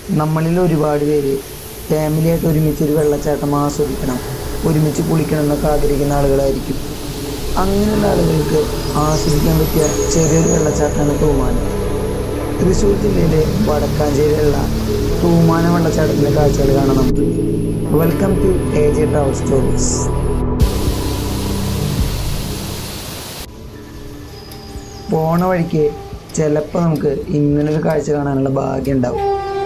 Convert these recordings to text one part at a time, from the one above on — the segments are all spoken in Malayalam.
നമ്മളിൽ ഒരുപാട് പേര് ഫാമിലിയായിട്ട് ഒരുമിച്ച് ഒരു വെള്ളച്ചാട്ടം ആസ്വദിക്കണം ഒരുമിച്ച് കുളിക്കണം എന്നൊക്കെ ആഗ്രഹിക്കുന്ന ആളുകളായിരിക്കും അങ്ങനെയുള്ള ആളുകൾക്ക് ആസ്വദിക്കാൻ പറ്റിയ ചെറിയൊരു വെള്ളച്ചാട്ടമാണ് തൂമാനം തൃശ്ശൂർ ജില്ലയിലെ വടക്കാഞ്ചേരിയിലുള്ള തൂമാന വെള്ളച്ചാട്ടത്തിൻ്റെ കാഴ്ചകൾ കാണാം നമുക്ക് welcome to A J travel stories പോണ വഴിക്ക് ചിലപ്പോൾ നമുക്ക് ഇങ്ങനൊരു കാഴ്ച കാണാനുള്ള ഭാഗ്യം ഉണ്ടാവും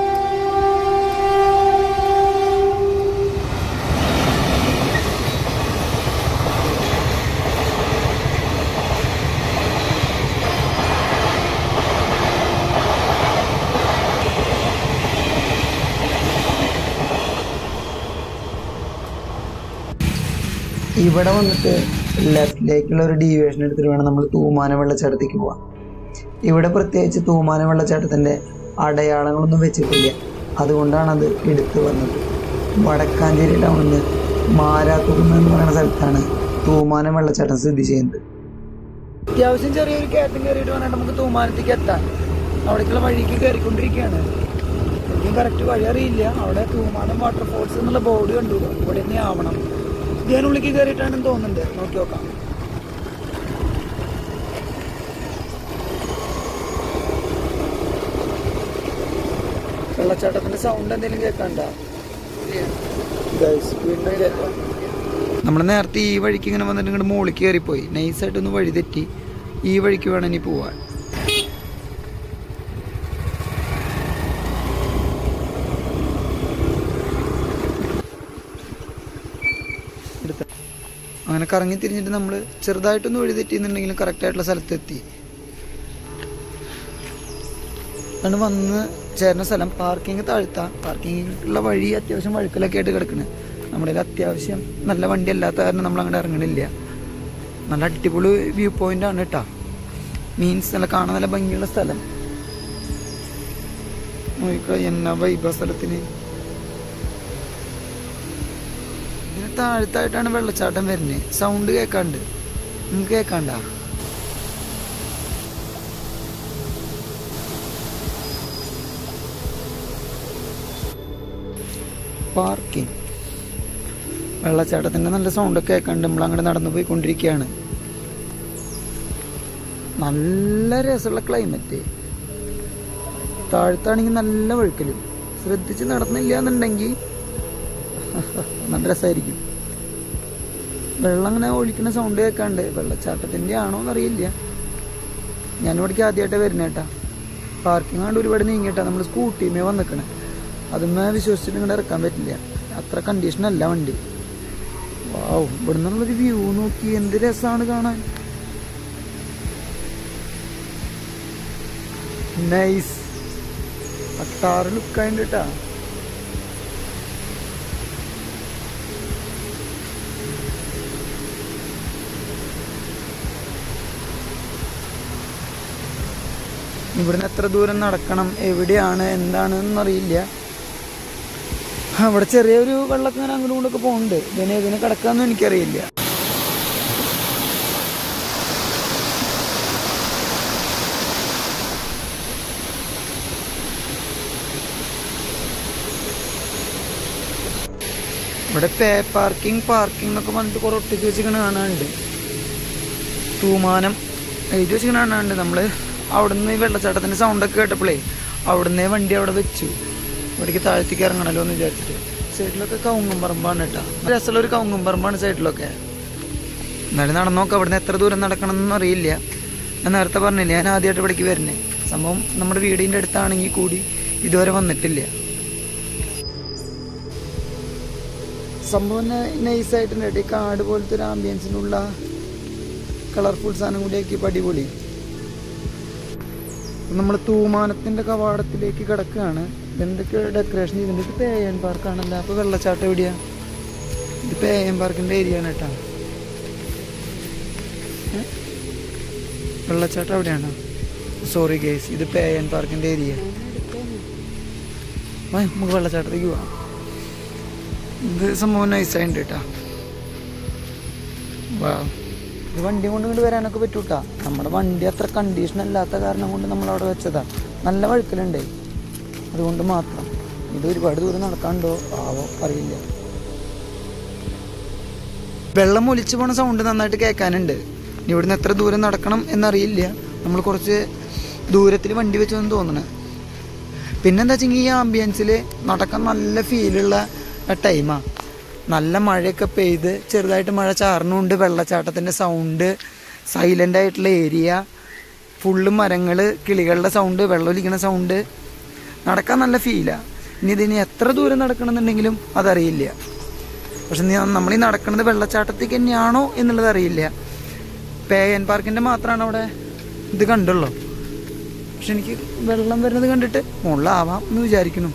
ഇവിടെ വന്നിട്ട് ലെഫ്റ്റിലേക്കുള്ള ഒരു ഡീവിയേഷൻ എടുത്തിട്ട് വേണം നമ്മൾ തൂമാന വെള്ളച്ചാട്ടത്തേക്ക് പോകാൻ ഇവിടെ പ്രത്യേകിച്ച് തൂമാന വെള്ളച്ചാട്ടത്തിൻ്റെ അടയാളങ്ങളൊന്നും വെച്ചിട്ടില്ല അതുകൊണ്ടാണ് അത് എടുത്തു വന്നത് വടക്കാഞ്ചേരി ടൗണിൽ നിന്ന് മാരാത്തുകുന്ന് എന്ന് പറയുന്ന സ്ഥലത്താണ് തൂമാന വെള്ളച്ചാട്ടം സ്ഥിതി ചെയ്യുന്നത് അത്യാവശ്യം ചെറിയൊരു കയറ്റം കയറിയിട്ട് വേണം നമുക്ക് തൂമാനത്തേക്ക് എത്താൻ അവിടേക്കുള്ള വഴിക്ക് കയറിക്കൊണ്ടിരിക്കുകയാണ് എനിക്കും കറക്റ്റ് വഴി അറിയില്ല അവിടെ തൂമാനം വാട്ടർഫോൾസ് എന്നുള്ള ബോർഡ് കണ്ടു ഇവിടെ തന്നെ ആവണം ഇതിനുള്ളിലേക്ക് കയറിയിട്ടാണെന്ന് തോന്നുന്നുണ്ട് നോക്കി നോക്കാം വെള്ളച്ചാട്ടത്തിന്റെ സൗണ്ട് എന്തെങ്കിലും കേൾക്കണ്ട വീണ്ടും കേൾക്കാം നമ്മൾ നേരത്തെ ഈ വഴിക്ക് ഇങ്ങനെ വന്നിട്ട് ഇങ്ങോട്ട് മുകളിൽ കയറിപ്പോയി നൈസായിട്ടൊന്ന് വഴി തെറ്റി ഈ വഴിക്ക് വേണം ഇനി പോവാൻ എടുത്ത- അങ്ങനെ കറങ്ങി തിരിഞ്ഞിട്ട് നമ്മൾ ചെറുതായിട്ടൊന്ന് വഴി തെറ്റിയെന്നുണ്ടെങ്കിലും കറക്റ്റായിട്ടുള്ള സ്ഥലത്തെത്തി ആണ് വന്ന് ചേരുന്ന സ്ഥലം പാർക്കിംഗ് താഴ്ത്താം പാർക്കിങ്ങിലുള്ള വഴി അത്യാവശ്യം വഴുക്കലൊക്കെ ആയിട്ട് കിടക്കുന്നത് നമ്മുടെ കയ്യിൽ അത്യാവശ്യം നല്ല വണ്ടി അല്ലാത്ത കാരണം നമ്മൾ അങ്ങനെ ഇറങ്ങണില്ല നല്ല അടിപൊളി വ്യൂ പോയിന്റ് ആണ് കേട്ടോ മീൻസ് നല്ല കാണാൻ നല്ല ഭംഗിയുള്ള സ്ഥലം നോക്കിക്കോ എന്നാ വൈബ സ്ഥലത്തിന് ഇതിന് താഴത്തായിട്ടാണ് വെള്ളച്ചാട്ടം വരുന്നത് സൗണ്ട് കേൾക്കാണ്ട് നിങ്ങൾക്ക് കേൾക്കാണ്ടാ പാർക്കിംഗ് വെള്ളച്ചാട്ടത്തിൻ്റെ നല്ല സൗണ്ടൊക്കെ കേൾക്കണ്ട് നമ്മൾ അങ്ങോട്ട് നടന്നു പോയിക്കൊണ്ടിരിക്കുകയാണ് നല്ല രസമുള്ള ക്ലൈമറ്റ് താഴത്താണെങ്കിൽ നല്ല വഴുക്കലും ശ്രദ്ധിച്ച് നടന്നില്ല എന്നുണ്ടെങ്കിൽ നല്ല രസമായിരിക്കും വെള്ളം അങ്ങനെ ഒഴിക്കുന്ന സൗണ്ട് കേൾക്കാണ്ട് വെള്ളച്ചാട്ടത്തിൻ്റെ ആണോ എന്നറിയില്ല ഞാനിവിടേക്ക് ആദ്യമായിട്ട് വരുന്നേട്ടാ പാർക്കിംഗ് ആണ്ട് ഒരുപാട് നീങ്ങിയിട്ടാ നമ്മൾ സ്കൂട്ടിമേ വന്നിക്കണേ അതുമ്മേ വിശ്വസിച്ചിട്ട് ഇങ്ങോട്ട് ഇറക്കാൻ പറ്റില്ല അത്ര കണ്ടീഷൻ അല്ല വണ്ടി വാവ് ഇവിടെ നിന്നുള്ളൊരു വ്യൂ നോക്കി എന്ത് രസമാണ് കാണാൻ നൈസ് അട്ടാറ് ലുക്കായിട്ട് കേട്ടാ ഇവിടുന്ന് എത്ര ദൂരം നടക്കണം എവിടെയാണ് എന്താണ് എന്നറിയില്ല അവിടെ ചെറിയൊരു വെള്ളമൊക്കെ ഇങ്ങനെ അങ്ങോട്ടും ഇങ്ങോട്ടൊക്കെ പോകുന്നുണ്ട് ഇതിനെ ഇതിനെ കിടക്കാമെന്നും എനിക്കറിയില്ല ഇവിടെ പേ പാർക്കിംഗ് പാർക്കിംഗ് എന്നൊക്കെ പറഞ്ഞിട്ട് കുറെ ഒട്ടിച്ച് വെച്ചിങ്ങനെ കാണാനുണ്ട് തൂമാനം എഴുതി വെച്ചിങ്ങനെ കാണാനുണ്ട് നമ്മൾ അവിടുന്ന് ഈ വെള്ളച്ചാട്ടത്തിൻ്റെ സൗണ്ടൊക്കെ കേട്ടപ്പോഴേ അവിടുന്ന് വണ്ടി അവിടെ വെച്ചു ഇവിടേക്ക് താഴത്തേക്ക് ഇറങ്ങണല്ലോ എന്ന് വിചാരിച്ചിട്ട് സൈഡിലൊക്കെ കവുങ്ങും പറമ്പാണ് കേട്ടോ രസമുള്ള ഒരു കവുങ്ങും പറമ്പാണ് സൈഡിലൊക്കെ എന്നാലും നടന്നു നോക്കാം അവിടുന്ന് എത്ര ദൂരം നടക്കണം എന്നൊന്നും അറിയില്ല ഞാൻ നേരത്തെ പറഞ്ഞില്ലേ ഞാൻ ആദ്യമായിട്ട് ഇവിടേക്ക് വരുന്നേ സംഭവം നമ്മുടെ വീടിൻ്റെ അടുത്താണെങ്കിൽ കൂടി ഇതുവരെ വന്നിട്ടില്ല സംഭവം നൈസായിട്ടുണ്ട് കേട്ടോ ഈ കാട് പോലത്തെ ഒരു ആംബിയൻസിനുള്ള കളർഫുൾ സാധനം കൂടിയാക്കി അടിപൊളി നമ്മൾ തൂമാനത്തിന്റെ കവാടത്തിലേക്ക് കിടക്കുകയാണ് എന്തൊക്കെ ഡെക്കറേഷൻ ചെയ്തിട്ടുണ്ട് ഇത് പേയൻ പാർക്കാണല്ലോ അപ്പൊ വെള്ളച്ചാട്ടം എവിടെയാ ഇത് പേയൻ പാർക്കിന്റെ ഏരിയ ആണ് കേട്ടോ ഏ? വെള്ളച്ചാട്ടം എവിടെയാണ് സോറി ഗേസ് ഇത് പേയൻ പാർക്കിന്റെ ഏരിയ നമുക്ക് വെള്ളച്ചാട്ടത്തേക്ക് പോവാം ഇത് സംഭവം നൈസായിട്ടുണ്ട് കേട്ടോ വാ ഇത് വണ്ടി കൊണ്ട് ഇങ്ങോട്ട് വരാനൊക്കെ പറ്റൂട്ടാ നമ്മുടെ വണ്ടി അത്ര കണ്ടീഷൻ അല്ലാത്ത കാരണം കൊണ്ട് നമ്മൾ അവിടെ വെച്ചതാ നല്ല വഴുക്കലുണ്ട് അതുകൊണ്ട് മാത്രം ഇത് ഒരുപാട് ദൂരം നടക്കാനുണ്ടോ ആവോ അറിയില്ല വെള്ളം ഒലിച്ചു പോണ സൗണ്ട് നന്നായിട്ട് കേൾക്കാനുണ്ട് ഇനി ഇവിടുന്ന് എത്ര ദൂരം നടക്കണം എന്നറിയില്ല നമ്മൾ കുറച്ച് ദൂരത്തിൽ വണ്ടി വെച്ചെന്ന് തോന്നണേ പിന്നെന്താ വെച്ചെങ്കിൽ ഈ ആംബിയൻസിൽ നടക്കാൻ നല്ല ഫീലുള്ള ടൈമാണ് നല്ല മഴയൊക്കെ പെയ്ത് ചെറുതായിട്ട് മഴ ചാറിനുണ്ട് വെള്ളച്ചാട്ടത്തിൻ്റെ സൗണ്ട് സൈലൻ്റ് ആയിട്ടുള്ള ഏരിയ ഫുള്ള് മരങ്ങൾ കിളികളുടെ സൗണ്ട് വെള്ളമൊലിക്കണ സൗണ്ട് നടക്കാൻ നല്ല ഫീലാണ് ഇനി ഇതിനി എത്ര ദൂരം നടക്കണമെന്നുണ്ടെങ്കിലും അതറിയില്ല പക്ഷെ നമ്മൾ ഈ നടക്കുന്നത് വെള്ളച്ചാട്ടത്തേക്ക് തന്നെയാണോ എന്നുള്ളത് അറിയില്ല പേയൻ പാർക്കിൻ്റെ മാത്രമാണ് അവിടെ ഇത് കണ്ടുള്ളൂ പക്ഷെ എനിക്ക് വെള്ളം വരുന്നത് കണ്ടിട്ട് മുകളിലാവാം എന്ന് വിചാരിക്കുന്നു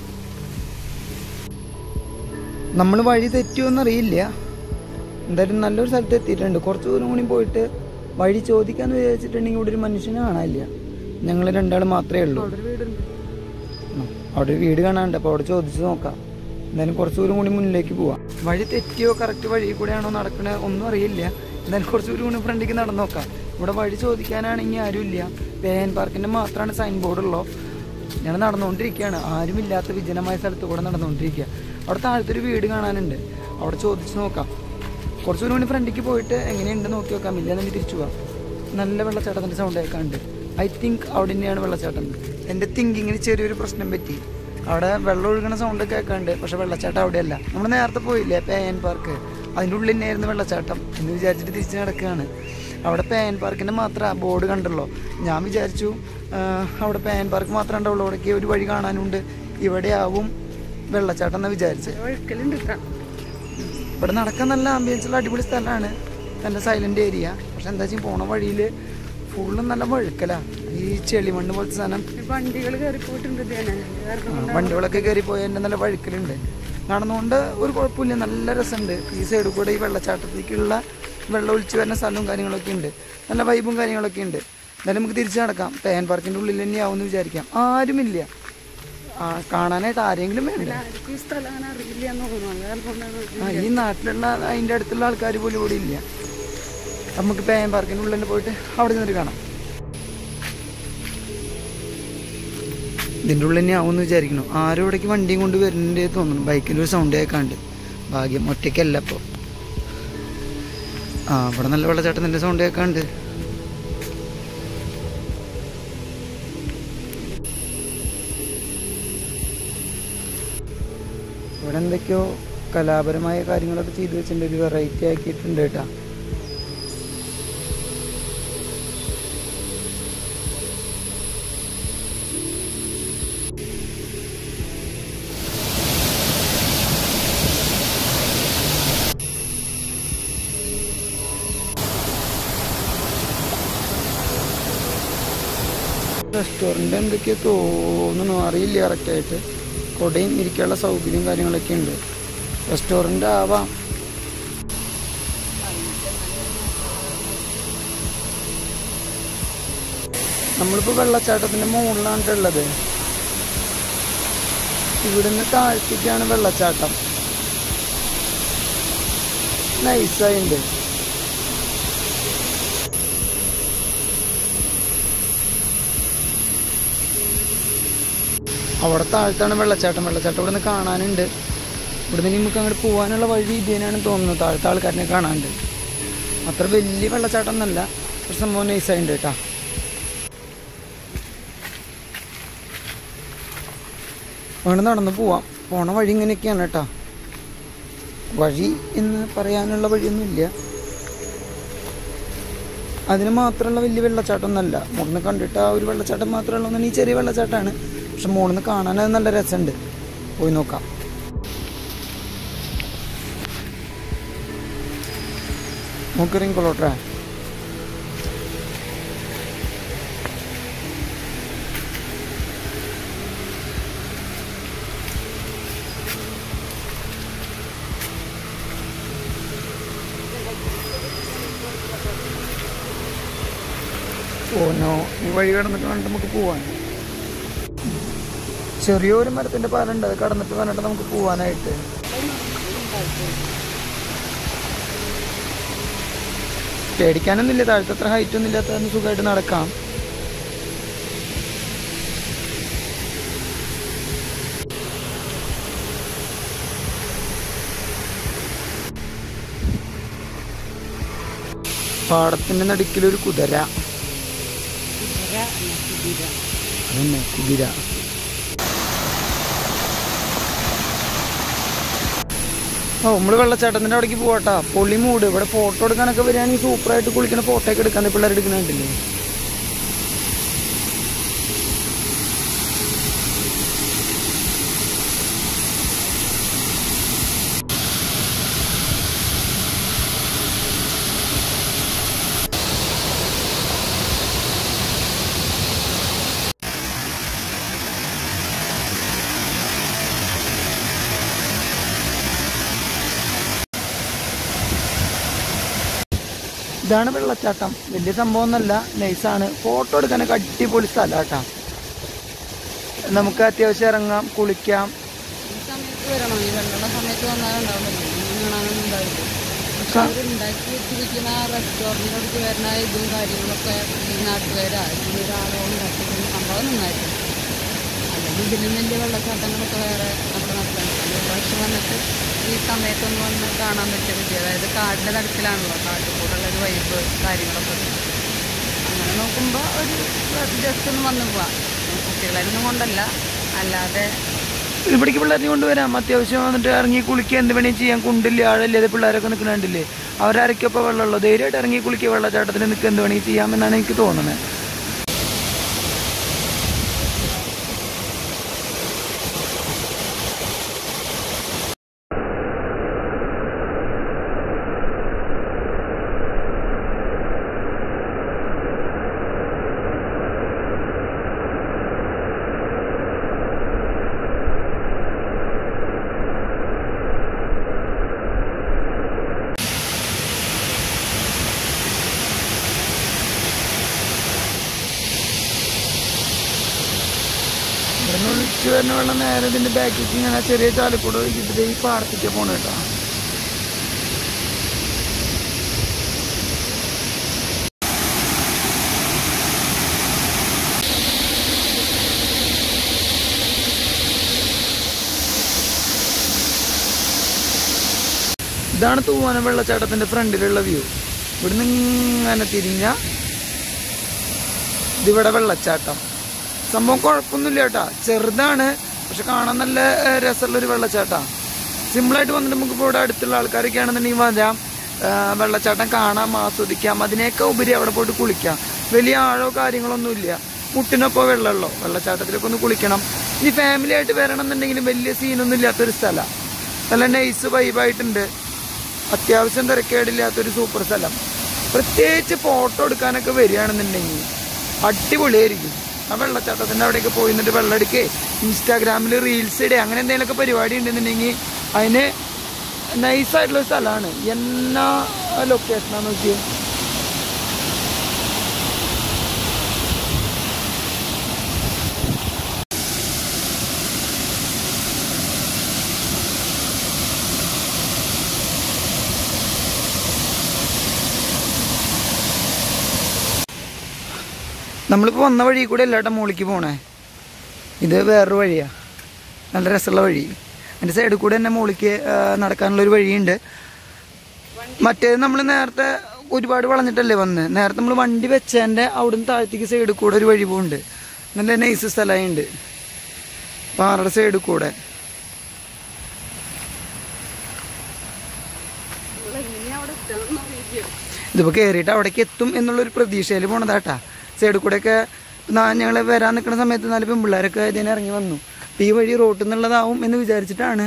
നമ്മൾ വഴി തെറ്റുമോ എന്നറിയില്ല എന്തായാലും നല്ലൊരു സ്ഥലത്ത് എത്തിയിട്ടുണ്ട് കുറച്ച് ദൂരം കൂടി പോയിട്ട് വഴി ചോദിക്കാന്ന് വിചാരിച്ചിട്ടുണ്ടെങ്കിൽ ഇവിടെ ഒരു മനുഷ്യനെ കാണാനില്ല ഞങ്ങൾ രണ്ടാൾ മാത്രമേ ഉള്ളൂ ഉം. അവിടെ ഒരു വീട് കാണാനുണ്ട് അപ്പോൾ അവിടെ ചോദിച്ചു നോക്കാം എന്തായാലും കുറച്ച് ദൂരം കൂടി മുന്നിലേക്ക് പോവാം വഴി തെറ്റിയോ കറക്റ്റ് വഴി കൂടെയാണോ നടക്കണത് ഒന്നും അറിയില്ല എന്തായാലും കുറച്ച് ദൂരം കൂടി ഫ്രണ്ടിലേക്ക് നടന്നു നോക്കാം ഇവിടെ വഴി ചോദിക്കാനാണെങ്കിൽ ആരുമില്ല പേയൻ പാർക്കിൻ്റെ മാത്രമാണ് സൈൻ ബോർഡ് ഉള്ളൂ ഞാൻ നടന്നുകൊണ്ടിരിക്കുകയാണ് ആരുമില്ലാത്ത വിജനമായ സ്ഥലത്ത് കൂടെ നടന്നുകൊണ്ടിരിക്കുക അവിടെ താഴത്തൊരു വീട് കാണാനുണ്ട് അവിടെ ചോദിച്ചു നോക്കാം കുറച്ച് ദൂരം കൂടി ഫ്രണ്ടിലേക്ക് പോയിട്ട് എങ്ങനെയുണ്ട് നോക്കി നോക്കാം ഇല്ലാന്നുണ്ടെങ്കിൽ തിരിച്ചു പോവാം നല്ല വെള്ളച്ചാട്ടത്തിൻ്റെ സൗണ്ട് കേൾക്കാണ്ട് ഐ തിങ്ക് അവിടെ തന്നെയാണ് വെള്ളച്ചാട്ടം എൻ്റെ തിങ്കിങ്ങിന് ചെറിയൊരു പ്രശ്നം പറ്റി അവിടെ വെള്ളം ഒഴുകണ സൗണ്ട് കേൾക്കാണ്ട് പക്ഷെ വെള്ളച്ചാട്ടം അവിടെയല്ല നമ്മൾ നേരത്തെ പോയില്ലേ പേയൻ പാർക്ക് അതിൻ്റെ ഉള്ളിൽ തന്നെയായിരുന്നു വെള്ളച്ചാട്ടം എന്ന് വിചാരിച്ചിട്ട് തിരിച്ച് നടക്കുകയാണ് അവിടെ പേയൻ പാർക്കിൻ്റെ മാത്രം ബോർഡ് കണ്ടല്ലോ ഞാൻ വിചാരിച്ചു ആ, അവിടെ പേയൻ പാർക്ക് മാത്രമേ ഉണ്ടാവുള്ളൂ അവിടേക്ക് ഒരു വഴി കാണാനുണ്ട് ഇവിടെ ആവും വെള്ളച്ചാട്ടം എന്നാണ് വിചാരിച്ചത് ഒഴുക്കലുണ്ട് ഇത്ര ഇവിടെ നടക്കാൻ നല്ല ആംബിയൻസുള്ള അടിപൊളി സ്ഥലമാണ് നല്ല സൈലന്റ് ഏരിയ പക്ഷെ എന്താ വെച്ചാൽ പോണ വഴിയിൽ ഫുള്ളും നല്ല വഴുക്കലാ ഈ ചെളിമണ്ണ് പോലത്തെ സാധനം വണ്ടികൾ കയറി പോയിട്ടുണ്ട് ഇത് തന്നെ. കാരണം ആ, വണ്ടികളൊക്കെ കയറി പോയതിൻ്റെ നല്ല വഴുക്കലുണ്ട് നടന്നുകൊണ്ട് ഒരു കുഴപ്പമില്ല നല്ല രസമുണ്ട് ഈ സൈഡിൽ കൂടെ ഈ വെള്ളച്ചാട്ടത്തേക്കുള്ള വെള്ളം ഒലിച്ചു വരുന്ന സ്ഥലവും കാര്യങ്ങളൊക്കെ ഉണ്ട് നല്ല വൈബും കാര്യങ്ങളൊക്കെ ഉണ്ട് എന്നാലും നമുക്ക് തിരിച്ചു നടക്കാം പേൻ പാർക്കിൻ്റെ ഉള്ളിൽ തന്നെയാവുമെന്ന് വിചാരിക്കാം ആരുമില്ല ആ, കാണാനായിട്ട് ആരെങ്കിലും വേണ്ട ആർക്കും ഈ സ്ഥലം അങ്ങനെ അറിയില്ല എന്ന് തോന്നുന്നു അത് കാരണം ആ, ഈ നാട്ടിലുള്ള അതിൻ്റെ അടുത്തുള്ള ആൾക്കാർ പോലും ഇവിടെ ഇല്ല നമുക്ക് പേയൻ പാർക്കിൻ്റെ ഉള്ളിൽ തന്നെ പോയിട്ട് അവിടെ നിന്നിട്ട് കാണാം ഇതിൻ്റെ ഉള്ളിൽ തന്നെ ആവുമെന്ന് വിചാരിക്കുന്നു ആരും ഇവിടേക്ക് വണ്ടിയും കൊണ്ട് വരുന്നുണ്ട് തോന്നുന്നു ബൈക്കിൻ്റെ ഒരു സൗണ്ട് കേൾക്കാണ്ട് ഭാഗ്യം ഒറ്റയ്ക്കല്ല അപ്പോൾ ആ ഇവിടെ നല്ല വെള്ളച്ചാട്ടത്തിൻ്റെ സൗണ്ട് കേൾക്കാണ്ട് ഇവിടെ എന്തൊക്കെയോ കലാപരമായ കാര്യങ്ങളൊക്കെ ചെയ്തു വെച്ചിട്ടുണ്ട് ഒരു വെറൈറ്റി ആക്കിയിട്ടുണ്ട് കേട്ടാ റെസ്റ്റോറൻ്റ് എന്തൊക്കെയോ തോന്നുന്നു അറിയില്ല കറക്റ്റായിട്ട് കൊടയും ഇരിക്കാനുള്ള സൗകര്യം കാര്യങ്ങളൊക്കെ ഉണ്ട് റെസ്റ്റോറൻ്റ് ആവാം നമ്മളിപ്പോൾ വെള്ളച്ചാട്ടത്തിൻ്റെ മുകളിലാണ് ഉള്ളത് ഇവിടുന്ന് താഴ്ത്തിക്കാണ് വെള്ളച്ചാട്ടം നൈസായിണ്ട് അവിടെ താഴത്താണ് വെള്ളച്ചാട്ടം വെള്ളച്ചാട്ടം ഇവിടെ നിന്ന് കാണാനുണ്ട് ഇവിടെ നിന്ന് നമുക്ക് അങ്ങോട്ട് പോകാനുള്ള വഴി ഇത് തന്നെയാണ് തോന്നുന്നത് താഴത്തെ ആൾക്കാരനെ കാണാനുണ്ട് അത്ര വലിയ വെള്ളച്ചാട്ടം എന്നല്ല ഒരു സംഭവം നൈസായിട്ടുണ്ട് കേട്ടോ അങ്ങനെ നടന്ന് പോവാം പോണ വഴി ഇങ്ങനെയൊക്കെയാണ് കേട്ടോ വഴി എന്ന് പറയാനുള്ള വഴിയൊന്നുമില്ല അതിന് മാത്രമുള്ള വലിയ വെള്ളച്ചാട്ടം ഒന്നല്ല മുകളിൽ നിന്ന് കണ്ടിട്ട് ആ ഒരു വെള്ളച്ചാട്ടം മാത്രമേ ഉള്ളൂ ഈ ചെറിയ വെള്ളച്ചാട്ടമാണ് പക്ഷെ മുകളിൽ നിന്ന് കാണാൻ അത് നല്ല രസമുണ്ട് പോയി നോക്കാം നോക്കിറങ്ങിക്കോളോട്ടെ ഓനോ ഈ വഴി കടന്നിട്ട് വേണ്ട നമുക്ക് പോവാൻ ചെറിയൊരു മരത്തിന്റെ പാലുണ്ട് അത് കടന്നിട്ട് വേണ്ടിട്ട് നമുക്ക് പോവാനായിട്ട് പേടിക്കാനൊന്നുമില്ല താഴത്തെ അത്ര ഹൈറ്റ് ഒന്നും ഇല്ലാത്ത കാരണം സുഖമായിട്ട് നടക്കാം പാടത്തിന്റെ നടുക്കിലൊരു കുതിര അതന്നെ കുതിര ഓ നമ്മള് വെള്ളച്ചാട്ടത്തിന്റെ അവിടേക്ക് പോവാട്ടാ പൊള്ളി മൂട് ഇവിടെ ഫോട്ടോ എടുക്കാനൊക്കെ വരികയാണെങ്കിൽ സൂപ്പറായിട്ട് കുളിക്കുന്ന ഫോട്ടോ ഒക്കെ എടുക്കാൻ പിള്ളേർ എടുക്കുന്നുണ്ടല്ലേ ഇതാണ് വെള്ളച്ചാട്ടം വലിയ സംഭവം ഒന്നല്ല നൈസാണ് ഫോട്ടോ എടുക്കാനൊക്കെ അടിപൊളി സ്ഥലം കേട്ടാ നമുക്ക് അത്യാവശ്യം ഇറങ്ങാം കുളിക്കാം ഈ സമയത്ത് വരണം ഈ വെള്ളമുള്ള സമയത്ത് വന്നാലുണ്ടാവില്ല കാണാനൊന്നും ഉണ്ടാവില്ല പക്ഷെ അവരുണ്ടാക്കി വെച്ചിരിക്കുന്ന റെസ്റ്റോറൻറ്റിൻ്റെ അടുത്ത് വരുന്ന ഇതും കാര്യങ്ങളൊക്കെ ഈ നാട്ടുകാരാ ഇതിന് ഒരാളോ ഉണ്ടാക്കിയിരിക്കുന്ന സംഭവം നന്നായിരുന്നു അല്ലെങ്കിൽ ഇതിലും വലിയ വെള്ളച്ചാട്ടങ്ങളൊക്കെ വേറെ നമ്മുടെ നാട്ടിലുണ്ട് ഒരു പ്രാവശ്യം വന്നിട്ട് ഈ സമയത്തൊന്നും വന്ന് കാണാൻ പറ്റിയ പറ്റി അതായത് കാടിൻ്റെ തരത്തിലാണല്ലോ കാട്ടിൽ കൂടെയുള്ള ഒരു വൈബ് കാര്യങ്ങളൊക്കെ ഉണ്ട്. അങ്ങനെ നോക്കുമ്പോൾ ഒരു ജസ്റ്റ് ഒന്ന് വന്നു പോവാം കുട്ടികളൊന്നും കൊണ്ടല്ല അല്ലാതെ ഇവിടേക്ക് പിള്ളേരെ കൊണ്ടുവരാം അത്യാവശ്യം വന്നിട്ട് ഇറങ്ങി കുളിക്കുക എന്ത് വേണേലും ചെയ്യാൻ കുണ്ടില്ല ആഴല്ലേ പിള്ളേരൊക്കെ നിൽക്കുന്നുണ്ടില്ലേ അവരാരൊക്കെയപ്പോൾ വെള്ളമുള്ളൂ ധൈര്യമായിട്ട് ഇറങ്ങി കുളിക്കുക വെള്ളച്ചാട്ടത്തിൽ നിൽക്കുക എന്ത് വേണമെങ്കിൽ ചെയ്യാമെന്നാണ് എനിക്ക് തോന്നുന്നത് ഇവിടുന്ന് ഒഴിച്ചു വരുന്ന വെള്ളം നേരെ ഇതിന്റെ ബാക്കിലേക്ക് ഇങ്ങനെ ചെറിയ ചാലക്കൂടെ ഒഴിച്ചിട്ട് ഈ പാടത്തേക്ക് പോണ കേട്ടോ ഇതാണ് തൂവാന വെള്ളച്ചാട്ടത്തിന്റെ ഫ്രണ്ടിലുള്ള വ്യൂ ഇവിടുന്ന് ഇങ്ങനെ തിരിഞ്ഞ ഇതിവിടെ വെള്ളച്ചാട്ടം സംഭവം കുഴപ്പമൊന്നുമില്ല കേട്ടാ ചെറുതാണ് പക്ഷെ കാണാൻ നല്ല ഏഹ്, രസമുള്ള ഒരു വെള്ളച്ചാട്ടാ സിമ്പിളായിട്ട് വന്നിട്ട് നമുക്ക് ഇപ്പോൾ ഇവിടെ അടുത്തുള്ള ആൾക്കാരൊക്കെ ആണെന്നുണ്ടെങ്കിൽ വരാം ഏഹ്, വെള്ളച്ചാട്ടം കാണാം ആസ്വദിക്കാം അതിനേക്കാൾ ഉപരി അവിടെ പോയിട്ട് കുളിക്കാം വലിയ ആഴോ കാര്യങ്ങളൊന്നുമില്ല മുട്ടിനൊപ്പം വെള്ളമുള്ളൂ വെള്ളച്ചാട്ടത്തിലൊക്കെ ഒന്ന് കുളിക്കണം ഇനി ഫാമിലി ആയിട്ട് വരണം എന്നുണ്ടെങ്കിലും വലിയ സീനൊന്നും ഇല്ലാത്തൊരു സ്ഥലമാണ് നല്ല നൈസ് വൈബായിട്ടുണ്ട് അത്യാവശ്യം തിരക്കേടില്ലാത്തൊരു സൂപ്പർ സ്ഥലം പ്രത്യേകിച്ച് ഫോട്ടോ എടുക്കാനൊക്കെ വരികയാണെന്നുണ്ടെങ്കിൽ അടിപൊളിയായിരിക്കും ആ വെള്ളച്ചാട്ടത്തിൻ്റെ അവിടെയൊക്കെ പോയി നിന്നിട്ട് വെള്ളം എടുക്കേ ഇൻസ്റ്റാഗ്രാമിൽ റീൽസ് ഇടുക അങ്ങനെ എന്തെങ്കിലുമൊക്കെ പരിപാടി ഉണ്ടെന്നുണ്ടെങ്കിൽ അതിന് നൈസായിട്ടുള്ള സ്ഥലമാണ് എന്നാ ലൊക്കേഷനാന്ന് നോക്കിയേ നമ്മളിപ്പോൾ വന്ന വഴി കൂടെ അല്ലാട്ട മുകളിലേക്ക് പോണേ ഇത് വേറൊരു വഴിയാ നല്ല രസമുള്ള വഴി അതിൻ്റെ സൈഡിൽ കൂടെ തന്നെ മുകളിലേക്ക് ആ, നടക്കാനുള്ള ഒരു വഴിയുണ്ട് മറ്റേത് നമ്മൾ നേരത്തെ ഒരുപാട് വളഞ്ഞിട്ടല്ലേ വന്ന് നേരത്തെ നമ്മൾ വണ്ടി വെച്ചതിൻ്റെ അവിടുന്ന് താഴത്തേക്ക് സൈഡിൽ കൂടെ ഒരു വഴി പോകുന്നുണ്ട് നല്ല നൈസ് സ്ഥലമായിട്ടുണ്ട് പാറയുടെ സൈഡിൽ കൂടെ എങ്ങനെയാ അവിടെ എത്തണമെന്ന് അറിയില്ല ഇതിപ്പോൾ കയറിയിട്ട് അവിടേക്ക് എത്തും എന്നുള്ളൊരു പ്രതീക്ഷയിൽ പോണതാട്ടാ സൈഡിൽ കൂടെയൊക്കെ ഞങ്ങൾ വരാൻ നിൽക്കുന്ന സമയത്ത് നാല് പെൺപിള്ളേരൊക്കെ ഇതിനെ ഇറങ്ങി വന്നു അപ്പോൾ ഈ വഴി റോട്ടിൽ നിന്നുള്ളതാവും എന്ന് വിചാരിച്ചിട്ടാണ്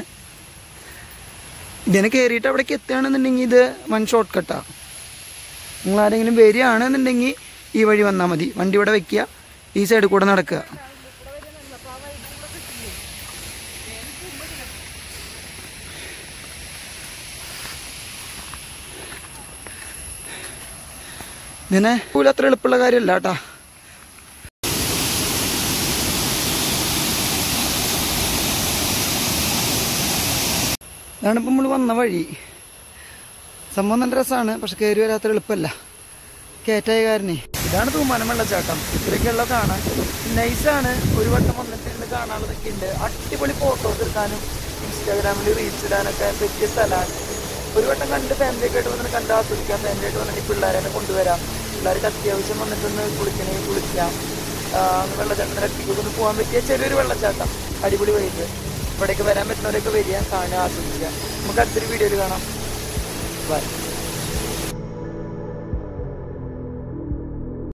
ഇതിനെ കയറിയിട്ട് അവിടേക്ക് എത്തുകയാണെന്നുണ്ടെങ്കിൽ ഇത് വൺ ഷോർട്ട് കട്ടാ നിങ്ങൾ ആരെങ്കിലും വരികയാണെന്നുണ്ടെങ്കിൽ ഈ വഴി വന്നാൽ മതി വണ്ടി ഇവിടെ വെക്കുക ഈ സൈഡിൽ കൂടെ നടക്കുക ഇതിനെ പോലും അത്ര എളുപ്പമുള്ള കാര്യമല്ല കേട്ടാ ഇതാണ് ഇപ്പം നമ്മൾ വന്ന വഴി സംഭവം നല്ല രസമാണ് പക്ഷെ കയറി വരാത്ര എളുപ്പമല്ല കയറ്റായ കാരനെ ഇതാണ് തൂമാനം വെള്ളച്ചാട്ടം ഇത്രയൊക്കെയുള്ള കാണാൻ നൈസാണ് ഒരു വട്ടം വന്നിട്ട് ഇന്ന് കാണാനുള്ളതൊക്കെ ഉണ്ട് അടിപൊളി ഫോട്ടോസ് എടുക്കാനും ഇൻസ്റ്റാഗ്രാമിൽ റീൽസ് ഇടാനൊക്കെ പറ്റിയ സ്ഥലമാണ് ഒരു വട്ടം കണ്ട് ഫാമിലിയൊക്കെ ആയിട്ട് വന്നിട്ട് കണ്ട് ആസ്വദിക്കാം ഫാമിലി ആയിട്ട് വന്നിട്ട് പിള്ളേരെ കൊണ്ടുവരാം പിള്ളേർക്ക് അത്യാവശ്യം വന്നിട്ടൊന്ന് കുളിക്കണേ കുളിക്കാം ആ, ഒന്ന് വെള്ളച്ചാട്ടത്തിന് അടുത്തേക്ക് ഒന്ന് പോകാൻ പറ്റിയ ചെറിയൊരു വെള്ളച്ചാട്ടം അടിപൊളി വൈബ് ഇവിടേക്ക് വരാൻ പറ്റുന്നവരൊക്കെ വരിക കാണുക ആസ്വദിക്കുക നമുക്ക് അടുത്തൊരു വീഡിയോയിൽ കാണാം ബൈ